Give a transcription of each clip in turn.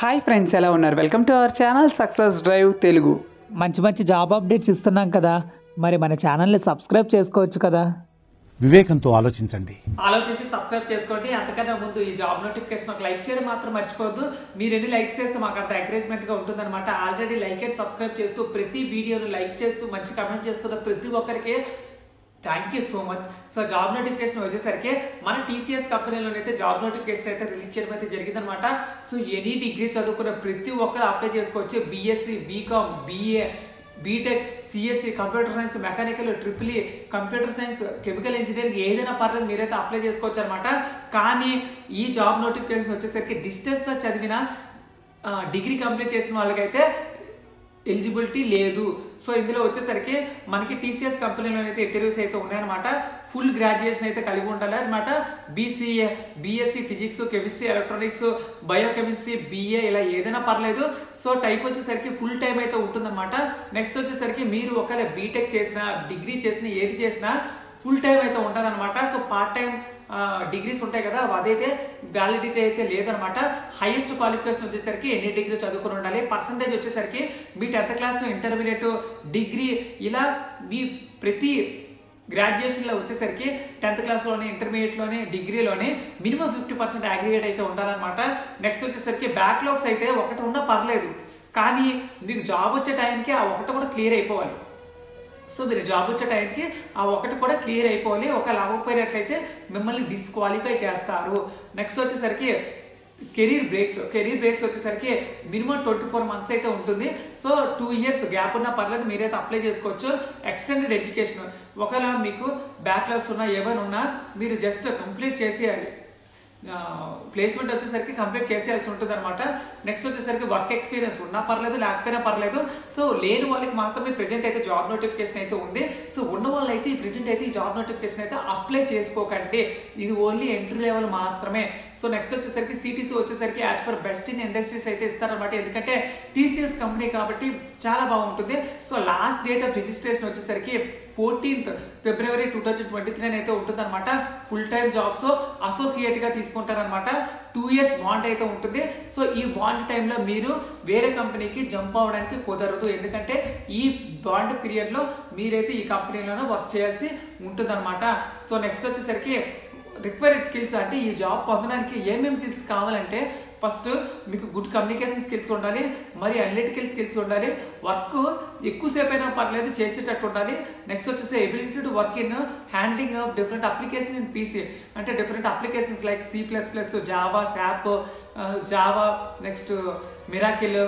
hi friends ఎలా ఉన్నారు welcome to our channel success drive Telugu మంచి మంచి జాబ్ అప్డేట్స్ ఇస్తున్నాం కదా మరి మన ఛానల్ని సబ్స్క్రైబ్ చేసుకోవచ్చు కదా వివేకంతో ఆలోచించండి ఆలోచించి సబ్స్క్రైబ్ చేసుకోండి అంతకన్నా ముందు ఈ జాబ్ నోటిఫికేషన్ ఒక లైక్ చేయడం మాత్రం మర్చిపోవద్దు మీరు ఎన్ని లైక్స్ చేస్తే మాకు అంత ఎంకరేజ్మెంట్ గా ఉంటుందన్నమాట ఆల్రెడీ లైక్ అండ్ సబ్స్క్రైబ్ చేస్తూ ప్రతి వీడియోను లైక్ చేస్తూ మంచి కమెంట్ చేస్తున్న ప్రతి ఒక్కరికి thank you so much so job notification వచ్చేసరికి మన టీసీఎస్ కంపెనీలోనైతే జాబ్ నోటిఫికేషన్ అయితే రిలీజ్ చేయడం అయితే జరిగిందనమాట సో ఎనీ డిగ్రీ చదువుకున్న ప్రతి ఒక్కరు అప్లై చేసుకోవచ్చు BSc BCom BA BTech CSC computer science mechanical triple E computer science chemical engineering ఏదైనా పర్లేదు మీరైతే అప్లై చేసుకోవచ్చు అనమాట కానీ ఈ జాబ్ నోటిఫికేషన్ వచ్చేసరికి డిస్టెన్స్ చదివిన ఆ, డిగ్రీ కంప్లీట్ చేసిన వాళ్ళకైతే ఎలిజిబిలిటీ లేదు సో ఇందులో వచ్చేసరికి మనకి టీసీఎస్ కంపెనీలో అయితే ఇంటర్వ్యూస్ అయితే ఉన్నాయన్నమాట ఫుల్ గ్రాడ్యుయేషన్ అయితే కలిగి ఉండాలి అనమాట BCA BSc physics chemistry electronics biochemistry BA ఇలా ఏదైనా పర్లేదు సో టైప్ వచ్చేసరికి ఫుల్ టైం అయితే ఉంటుందన్నమాట నెక్స్ట్ వచ్చేసరికి మీరు ఒకవేళ బీటెక్ చేసినా డిగ్రీ చేసినా ఏది చేసినా ఫుల్ టైం అయితే ఉంటుందన్నమాట సో పార్ట్ టైం డిగ్రీస్ ఉంటాయి కదా అదైతే వ్యాలిడిటీ అయితే లేదనమాట హైయెస్ట్ క్వాలిఫికేషన్ వచ్చేసరికి ఎన్ని డిగ్రీ చదువుకుని ఉండాలి పర్సంటేజ్ వచ్చేసరికి మీ టెన్త్ క్లాస్ ఇంటర్మీడియట్ డిగ్రీ ఇలా మీ ప్రతి గ్రాడ్యుయేషన్లో వచ్చేసరికి టెన్త్ క్లాస్లోనే ఇంటర్మీడియట్లోనే డిగ్రీలోనే మినిమం ఫిఫ్టీ పర్సెంట్ అగ్రిగేట్ అయితే ఉండాలన్నమాట నెక్స్ట్ వచ్చేసరికి బ్యాక్లాగ్స్ అయితే ఒకటి ఉన్నా పర్లేదు కానీ మీకు జాబ్ వచ్చే టైంకి ఆ ఒకటి కూడా క్లియర్ అయిపోవాలి సో మీరు జాబ్ వచ్చే టైంకి ఆ ఒకటి కూడా క్లియర్ అయిపోవాలి ఒకవేళ అవ్వకపోయినట్లయితే మిమ్మల్ని డిస్క్వాలిఫై చేస్తారు నెక్స్ట్ వచ్చేసరికి కెరీర్ బ్రేక్స్ కెరీర్ బ్రేక్స్ వచ్చేసరికి మినిమం ట్వంటీ ఫోర్ మంత్స్ అయితే ఉంటుంది సో టూ ఇయర్స్ గ్యాప్ ఉన్నా పర్లేదు మీరైతే అప్లై చేసుకోవచ్చు ఎక్స్టెండెడ్ ఎడ్యుకేషన్ ఒకవేళ మీకు బ్యాక్లాగ్స్ ఉన్నా ఏమైనా ఉన్నా మీరు జస్ట్ కంప్లీట్ చేసేయాలి ప్లేస్మెంట్ వచ్చేసరికి కంప్లీట్ చేసేయాల్సి ఉంటుంది అనమాట నెక్స్ట్ వచ్చేసరికి వర్క్ ఎక్స్పీరియన్స్ ఉన్నా పర్లేదు లేకపోయినా పర్లేదు సో లేని వాళ్ళకి మాత్రమే ప్రెజెంట్ అయితే జాబ్ నోటిఫికేషన్ అయితే ఉంది సో ఉన్న వాళ్ళు అయితే ఈ ప్రెజెంట్ అయితే ఈ జాబ్ నోటిఫికేషన్ అయితే అప్లై చేసుకోకండి ఇది ఓన్లీ ఎంట్రీ లెవెల్ మాత్రమే సో నెక్స్ట్ వచ్చేసరికి సిటీసీ వచ్చేసరికి as per best in industries అయితే ఇస్తారనమాట ఎందుకంటే టీసీఎస్ కంపెనీ కాబట్టి చాలా బాగుంటుంది so last date of registration వచ్చేసరికి fourteenth February two thousand twenty three అయితే ఉంటుందన్నమాట ఫుల్ టైం జాబ్స్ అసోసియేట్ గా తీసుకుంటారనమాట టూ ఇయర్స్ బాండ్ అయితే ఉంటుంది సో ఈ బాండ్ టైంలో మీరు వేరే కంపెనీకి జంప్ అవ్వడానికి కుదరదు ఎందుకంటే ఈ బాండ్ పీరియడ్ లో మీరైతే ఈ కంపెనీలోనే వర్క్ చేయాల్సి ఉంటుందన్నమాట సో నెక్స్ట్ వచ్చేసరికి రిక్వైర్డ్ స్కిల్స్ అంటే ఈ జాబ్ పొందడానికి ఏమేమి స్కిల్స్ కావాలంటే ఫస్ట్ మీకు గుడ్ కమ్యూనికేషన్ స్కిల్స్ ఉండాలి మరి అనలిటికల్ స్కిల్స్ ఉండాలి వర్క్ ఎక్కువసేపు అయినా పర్లేదు చేసేటట్టు ఉండాలి నెక్స్ట్ వచ్చేసి ability to work in handling of different application in PC అంటే different applications like C plus plus Java sharp Java next miracle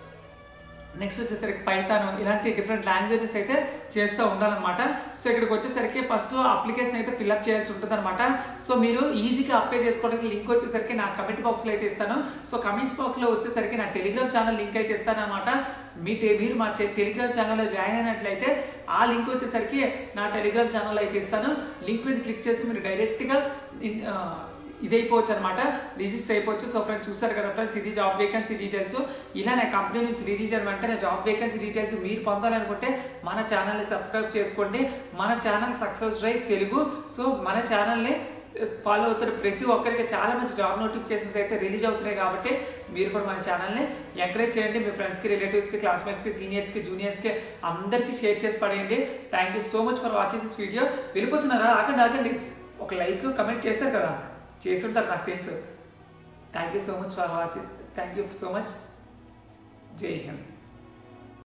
next వచ్చేసరికి పైథాన్ ఇలాంటి డిఫరెంట్ లాంగ్వేజెస్ అయితే చేస్తూ ఉండాలన్నమాట సో ఇక్కడికి వచ్చేసరికి ఫస్ట్ అప్లికేషన్ అయితే ఫిల్అప్ చేయాల్సి ఉంటుంది అనమాట సో మీరు ఈజీగా అప్లై చేసుకోవడానికి లింక్ వచ్చేసరికి నా కమెంట్ బాక్స్లో అయితే ఇస్తాను సో కమెంట్స్ బాక్స్లో వచ్చేసరికి నా టెలిగ్రామ్ ఛానల్ లింక్ అయితే ఇస్తాను అనమాట మీ టె- మీరు మా చె- టెలిగ్రామ్ ఛానల్లో జాయిన్ అయినట్లయితే ఆ లింక్ వచ్చేసరికి నా టెలిగ్రామ్ ఛానల్ అయితే ఇస్తాను లింక్ మీద క్లిక్ చేసి మీరు డైరెక్ట్గా ఇన్- ఆ, ఇది అయిపోవచ్చు అనమాట రిజిస్టర్ అయిపోవచ్చు సో ఫ్రెండ్స్ చూసారు కదా ఫ్రెండ్స్ ఇది జాబ్ వేకెన్సీ డీటెయిల్స్ ఇలా నా కంపెనీ నుంచి రిలీజ్ అంటే నా జాబ్ వేకెన్సీ డీటెయిల్స్ మీరు పొందాలనుకుంటే మన ఛానల్ని సబ్స్క్రైబ్ చేసుకోండి మన channel success drive Telugu so మన ఛానల్ని ఫాలో అవుతున్న ప్రతి ఒక్కరికి చాలా మంచి జాబ్ నోటిఫికేషన్స్ అయితే రిలీజ్ అవుతున్నాయి కాబట్టి మీరు కూడా మన ఛానల్ని ఎంకరేజ్ చేయండి మీ ఫ్రెండ్స్కి రిలేటివ్స్కి క్లాస్మేట్స్కి సీనియర్స్కి జూనియర్స్కి అందరికీ షేర్ చేసి పడేయండి thank you so much for watching this video వెళ్ళిపోతున్నారా ఆగండి ఆగండి ఒక లైక్ కమెంట్ చేశారు కదా చేసుంటారు నాకు తెలుసు thank you so much for watching thank you so much Jai Hind